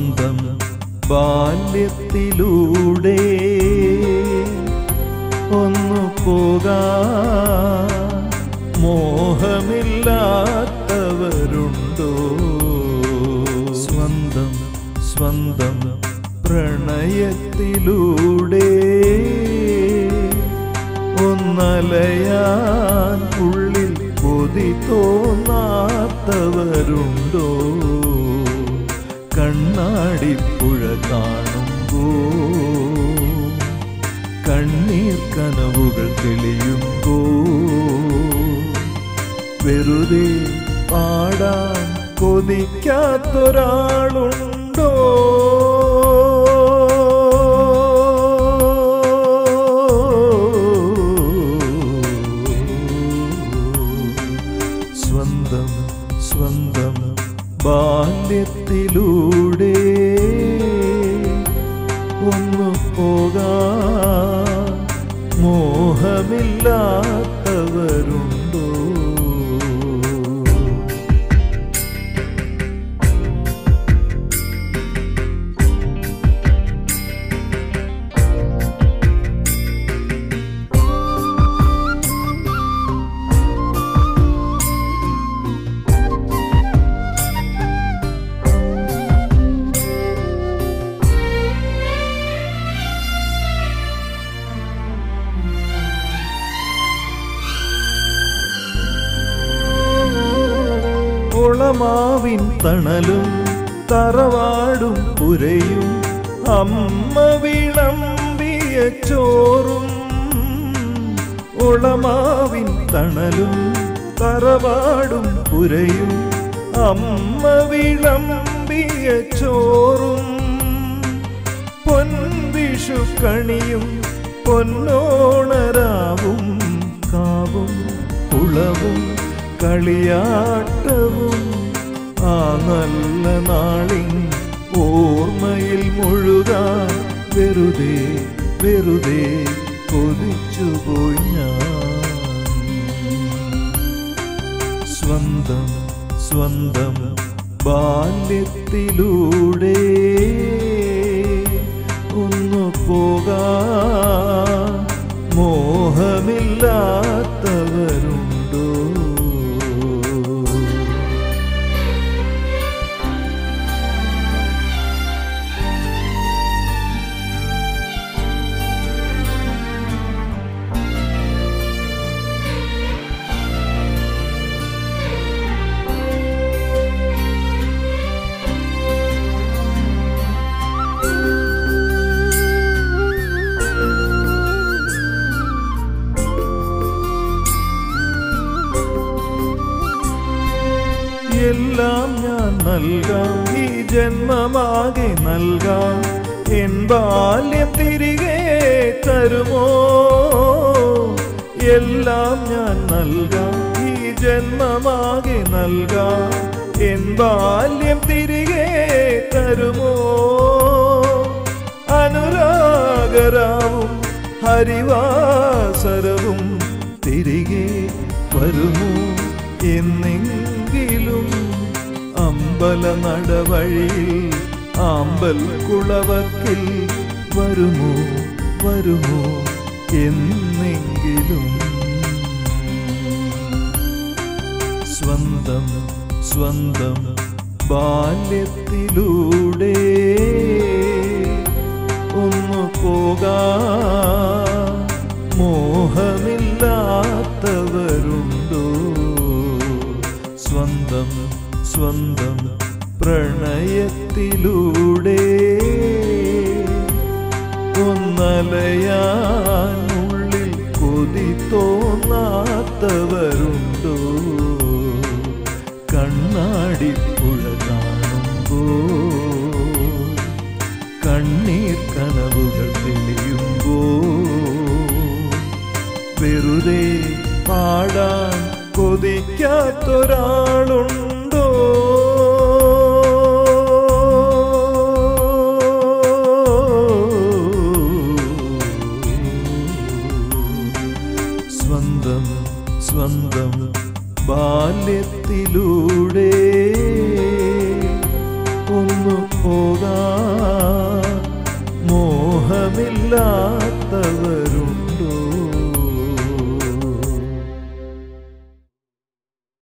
സ്വന്തം ബാല്യത്തിലൂടെ ഒന്നു പോകാ മോഹമില്ലാത്തവരുണ്ടോ സ്വന്തം സ്വന്തം പ്രണയത്തിലൂടെ ഒന്നലയാൻ ഉള്ളിൽ കൊതി തോന്നാത്തവരുണ്ടോ കണ്ണാടിപ്പുഴ കാണുമ്പോ കണ്ണീർ കനവുകൾ തെളിയുമ്പോ വെറുതെ പാടാൻ കൊതിക്കാത്തൊരാളുണ്ടോ സ്വന്തം സ്വന്തം ബാല്യത്തിലൂടെ ഒന്നു പോകാ മോഹമില്ലാത്തവരുണ്ടോ കുളമാവിൻ തണലും തറവാടും പുരയും അമ്മ വിളമ്പിയ ചോറും ഉളമാവിൻ തണലും തറവാടും പുരയും അമ്മ വിളമ്പിയ ചോറും പൊൻവിഷു കണിയും പൊന്നോണരാവും കാവും കുളവും കളിയാട്ടവും ആ നല്ല നാളിൻ ഓർമ്മയിൽ മുഴുകാൻ വെറുതെ വെറുതെ കൊതിച്ചുപോയി ഞാൻ സ്വന്തം സ്വന്തം ബാല്യത്തിലൂടെ ഒന്നു പോകാ മോഹമില്ലാത്തവരുണ്ടോ എല്ലാം ഞാൻ നൽകാം ഈ ജന്മമാകെ നൽകാം എൻ ബാല്യം തിരികെ തരുമോ എല്ലാം ഞാൻ നൽകാം ഈ ജന്മമാകെ നൽകാം എൻ ബാല്യം തിരികെ തരുമോ അനുരാഗരാവും ഹരിവാസരവും തിരികെ വരുമോ എന്നെങ്കിലും അമ്പല നടവഴിയിൽ ആമ്പൽ കുളവക്കിൽ വരുമോ വരുമോ എന്നെങ്കിലും സ്വന്തം സ്വന്തം ബാല്യത്തിലൂടെ ഒന്നു പോകാ മോഹമില്ലാത്തവരുണ്ടോ സ്വന്തം സ്വന്തം പ്രണയത്തിലൂടെ ഒന്നലയാൻ ഉള്ളിൽ കൊതി തോന്നാത്തവരുണ്ടോ കണ്ണാടിപ്പുഴ കാണുമ്പോ കണ്ണീർ കനവുകൾ തെളിയുമ്പോ വെറുതെ പാടാൻ കൊതിക്കാത്തൊരാളുണ്ടോ സ്വന്തം സ്വന്തം ബാല്യത്തിലൂടെ